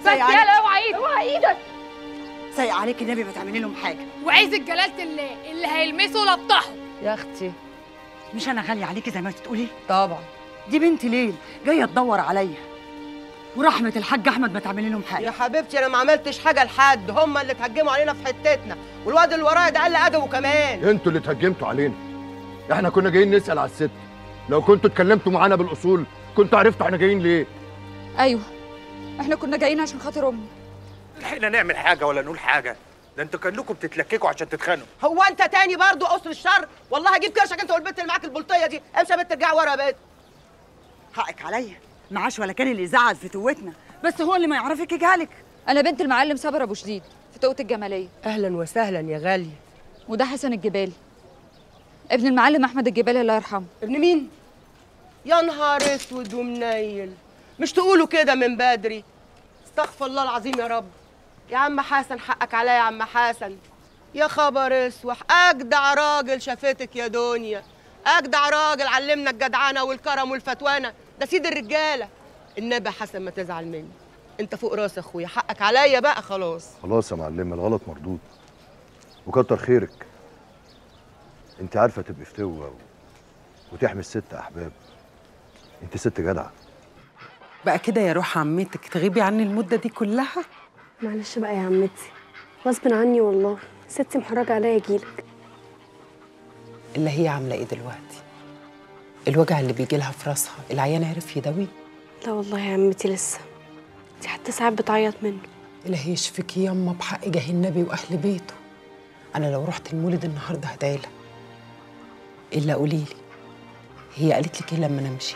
بس سايق عليك يلا اوعى ايدك اوعى ايدك سايق عليك النبي ما تعملي لهم حاجه وعزة جلالة الله اللي هيلمسه لطحه يا اختي مش انا غاليه عليكي زي ما انت تقولي طبعا دي بنت ليل جايه تدور عليا ورحمه الحاج احمد ما تعملي لهم حاجه يا حبيبتي انا ما عملتش حاجه لحد هم اللي اتهجموا علينا في حتتنا والواد اللي ورايا ده قال ادبه كمان انتوا اللي اتهجمتوا علينا احنا كنا جايين نسال على الست لو كنتوا اتكلمتوا معانا بالاصول كنتوا عرفتوا احنا جايين ليه ايوه احنا كنا جايين عشان خاطر امي لحقنا نعمل حاجه ولا نقول حاجه ده انتوا كانكم بتتلككوا عشان تتخانقوا هو انت تاني برضو قصر الشر والله هجيب كرشك انت والبنت اللي معاك البلطيه دي امشي يا بنت ارجعي ورا يا بنت حقك عليا معاش ولا كان اللي زعل في توتنا بس هو اللي ما يعرفك يجهلك انا بنت المعلم صابر ابو شديد في توقة الجماليه اهلا وسهلا يا غاليه وده حسن الجبالي ابن المعلم احمد الجبالي الله يرحمه ابن مين يا نهار اسود ومنيل مش تقولوا كده من بدري استغفر الله العظيم يا رب يا عم حسن حقك عليا يا عم حسن يا خبر اسوح اجدع راجل شافتك يا دنيا اجدع راجل علمنا الجدعنه والكرم والفتوانه ده سيد الرجاله النبي يا حسن ما تزعل مني انت فوق راس اخويا حقك عليا بقى خلاص خلاص يا معلم الغلط مردود وكتر خيرك انت عارفه تبقي فتوه و... وتحمي الست احباب انت ست جدعه بقى كده يا روح عمتك تغيبي عني المدة دي كلها معلش بقى يا عمتي غصب عني والله ستي محرجة عليا اجيلك اللي هي عاملة ايه دلوقتي الوجع اللي بيجي لها في راسها العيان عرف يداويه لا والله يا عمتي لسه دي حتى ساعات بتعيط منه إلهي يشفيكي يما بحق جاه النبي وأهل بيته أنا لو رحت المولد النهاردة هدعيلها إلا قوليلي هي قالت لك إيه لما أنا مشيت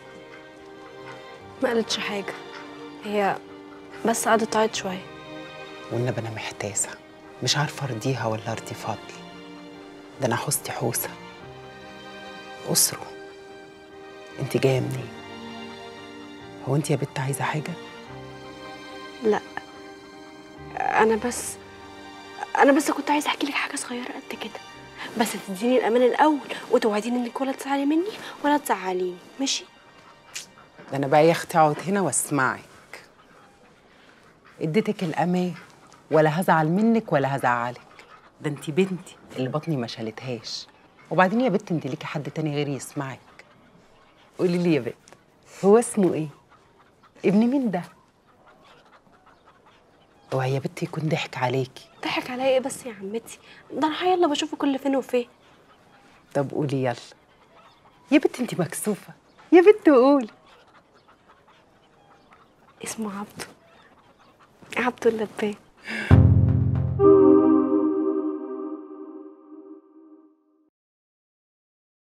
ما قالتش حاجة هي بس قعدت تعيط شوية والنبي أنا محتاسة مش عارفة أرضيها ولا أرضي فضل ده أنا حوستي حوسة أسره أنت جاية منين؟ هو أنت يا بنت عايزة حاجة؟ لا انا بس انا بس كنت عايزه احكي لك حاجه صغيره قد كده بس تديني الامان الاول وتوعديني انك ولا تزعلي مني ولا تزعليني ماشي ده انا بقى يا اختي اقعد هنا واسمعك اديتك الامان ولا هزعل منك ولا هزعلك ده انت بنتي اللي بطني ما شالتهاش وبعدين يا بنت انت ليكي حد تاني غيري يسمعك قولي لي يا بنت هو اسمه ايه ابن مين ده اوعي يا بنت يكون ضحك عليكي ضحك عليا ايه بس يا عمتي ده انا يلا بشوفه كل فين وفين طب قولي يلا يا بنت انت مكسوفه يا بنت قولي اسمه عبده عبده اللبان